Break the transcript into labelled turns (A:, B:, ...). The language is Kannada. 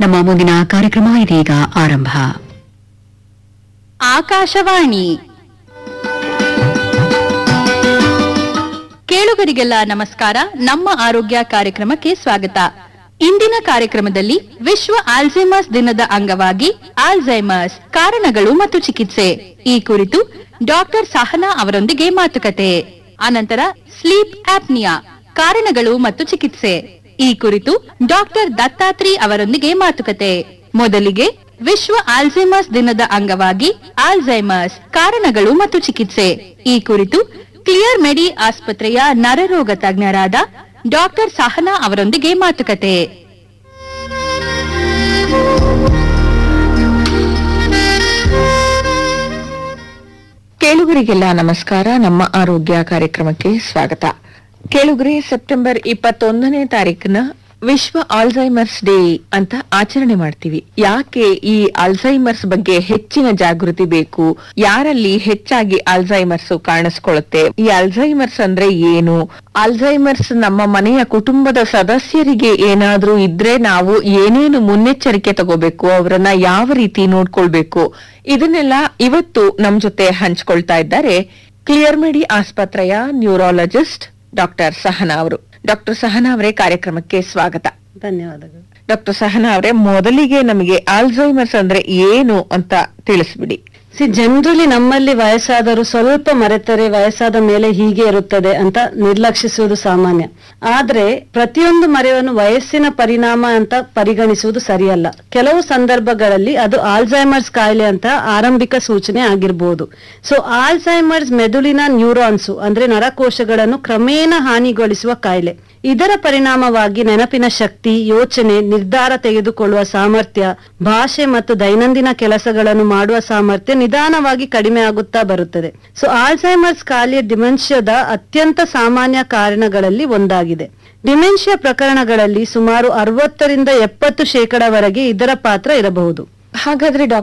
A: ನಮ್ಮ ಮುಂದಿನ ಕಾರ್ಯಕ್ರಮ ಇದೀಗ ಆರಂಭ
B: ಆಕಾಶವಾಣಿ ಕೇಳುಗರಿಗೆಲ್ಲ ನಮಸ್ಕಾರ ನಮ್ಮ ಆರೋಗ್ಯ ಕಾರ್ಯಕ್ರಮಕ್ಕೆ ಸ್ವಾಗತ ಇಂದಿನ ಕಾರ್ಯಕ್ರಮದಲ್ಲಿ ವಿಶ್ವ ಆಲ್ಝೈಮರ್ಸ್ ದಿನದ ಅಂಗವಾಗಿ ಆಲ್ಝೈಮರ್ಸ್ ಕಾರಣಗಳು ಮತ್ತು ಚಿಕಿತ್ಸೆ ಈ ಕುರಿತು ಡಾಕ್ಟರ್ ಸಹನಾ ಅವರೊಂದಿಗೆ ಮಾತುಕತೆ ಅನಂತರ ಸ್ಲೀಪ್ ಆಪ್ನಿಯಾ ಕಾರಣಗಳು ಮತ್ತು ಚಿಕಿತ್ಸೆ ಈ ಕುರಿತು ಡಾಕ್ಟರ್ ದತ್ತಾತ್ರಿ ಅವರೊಂದಿಗೆ ಮಾತುಕತೆ ಮೊದಲಿಗೆ ವಿಶ್ವ ಆಲ್ಝೈಮರ್ಸ್ ದಿನದ ಅಂಗವಾಗಿ ಆಲ್ಝೈಮರ್ಸ್ ಕಾರಣಗಳು ಮತ್ತು ಚಿಕಿತ್ಸೆ ಈ ಕುರಿತು ಕ್ಲಿಯರ್ ಮೆಡಿ ಆಸ್ಪತ್ರೆಯ ನರರೋಗ ತಜ್ಞರಾದ ಡಾಕ್ಟರ್ ಸಹನಾ ಅವರೊಂದಿಗೆ ಮಾತುಕತೆ
C: ಕೇಳುಗರಿಗೆಲ್ಲ ನಮಸ್ಕಾರ ನಮ್ಮ ಆರೋಗ್ಯ ಕಾರ್ಯಕ್ರಮಕ್ಕೆ ಸ್ವಾಗತ ಕೇಳುಗರಿ ಸೆಪ್ಟೆಂಬರ್ ಇಪ್ಪತ್ತೊಂದನೇ ತಾರೀಕಿನ ವಿಶ್ವ ಆಲ್ಝೈಮರ್ಸ್ ಡೇ ಅಂತ ಆಚರಣೆ ಮಾಡ್ತೀವಿ ಯಾಕೆ ಈ ಆಲ್ಝೈಮರ್ಸ್ ಬಗ್ಗೆ ಹೆಚ್ಚಿನ ಜಾಗೃತಿ ಬೇಕು ಯಾರಲ್ಲಿ ಹೆಚ್ಚಾಗಿ ಆಲ್ಝೈಮರ್ಸ್ ಕಾಣಿಸ್ಕೊಳ್ಳುತ್ತೆ ಈ ಆಲ್ಝೈಮರ್ಸ್ ಅಂದ್ರೆ ಏನು ಆಲ್ಝೈಮರ್ಸ್ ನಮ್ಮ ಮನೆಯ ಕುಟುಂಬದ ಸದಸ್ಯರಿಗೆ ಏನಾದ್ರೂ ಇದ್ರೆ ನಾವು ಏನೇನು ಮುನ್ನೆಚ್ಚರಿಕೆ ತಗೋಬೇಕು ಅವರನ್ನ ಯಾವ ರೀತಿ ನೋಡ್ಕೊಳ್ಬೇಕು ಇದನ್ನೆಲ್ಲ ಇವತ್ತು ನಮ್ ಜೊತೆ ಹಂಚ್ಕೊಳ್ತಾ ಇದ್ದಾರೆ ಕ್ಲಿಯರ್ ಮೆಡಿ ಆಸ್ಪತ್ರೆಯ ನ್ಯೂರಾಲಜಿಸ್ಟ್ ಡಾಕ್ಟರ್ ಸಹನಾ ಅವರು ಡಾಕ್ಟರ್ ಸಹನಾ ಅವರೇ ಕಾರ್ಯಕ್ರಮಕ್ಕೆ ಸ್ವಾಗತ
D: ಧನ್ಯವಾದಗಳು
C: ಡಾಕ್ಟರ್ ಸಹನಾ ಅವರೇ ಮೊದಲಿಗೆ ನಮಗೆ ಆಲ್ಝೈಮರ್ಸ್ ಅಂದ್ರೆ ಏನು ಅಂತ ತಿಳಿಸ್ಬಿಡಿ
D: ಸಿ ಜನರಲಿ ನಮ್ಮಲ್ಲಿ ವಯಸ್ಸಾದರೂ ಸ್ವಲ್ಪ ಮರೆತರೆ ವಯಸ್ಸಾದ ಮೇಲೆ ಹೀಗೆ ಇರುತ್ತದೆ ಅಂತ ನಿರ್ಲಕ್ಷಿಸುವುದು ಸಾಮಾನ್ಯ ಆದ್ರೆ ಪ್ರತಿಯೊಂದು ಮರೆಯನ್ನು ವಯಸ್ಸಿನ ಪರಿಣಾಮ ಅಂತ ಪರಿಗಣಿಸುವುದು ಸರಿಯಲ್ಲ ಕೆಲವು ಸಂದರ್ಭಗಳಲ್ಲಿ ಅದು ಆಲ್ಝೈಮರ್ಸ್ ಕಾಯಿಲೆ ಅಂತ ಆರಂಭಿಕ ಸೂಚನೆ ಆಗಿರಬಹುದು ಸೊ ಆಲ್ಝೈಮರ್ಸ್ ಮೆದುಳಿನ ನ್ಯೂರಾನ್ಸು ಅಂದ್ರೆ ನರಕೋಶಗಳನ್ನು ಕ್ರಮೇಣ ಹಾನಿಗೊಳಿಸುವ ಕಾಯಿಲೆ ಇದರ ಪರಿಣಾಮವಾಗಿ ನೆನಪಿನ ಶಕ್ತಿ ಯೋಚನೆ ನಿರ್ಧಾರ ತೆಗೆದುಕೊಳ್ಳುವ ಸಾಮರ್ಥ್ಯ ಭಾಷೆ ಮತ್ತು ದೈನಂದಿನ ಕೆಲಸಗಳನ್ನು ಮಾಡುವ ಸಾಮರ್ಥ್ಯ ನಿಧಾನವಾಗಿ ಕಡಿಮೆ ಆಗುತ್ತಾ ಬರುತ್ತದೆ ಸೊ ಆಲ್ಝೈಮರ್ಸ್ ಕಾಯಿಲೆ ಡಿಮೆನ್ಷಿಯಾದ ಅತ್ಯಂತ ಸಾಮಾನ್ಯ ಕಾರಣಗಳಲ್ಲಿ ಒಂದಾಗಿದೆ ಡಿಮೆನ್ಷಿಯಾ ಪ್ರಕರಣಗಳಲ್ಲಿ ಸುಮಾರು ಅರವತ್ತರಿಂದ ಎಪ್ಪತ್ತು ಶೇಕಡವರೆಗೆ ಇದರ ಪಾತ್ರ ಇರಬಹುದು
C: ಹಾಗಾದ್ರೆ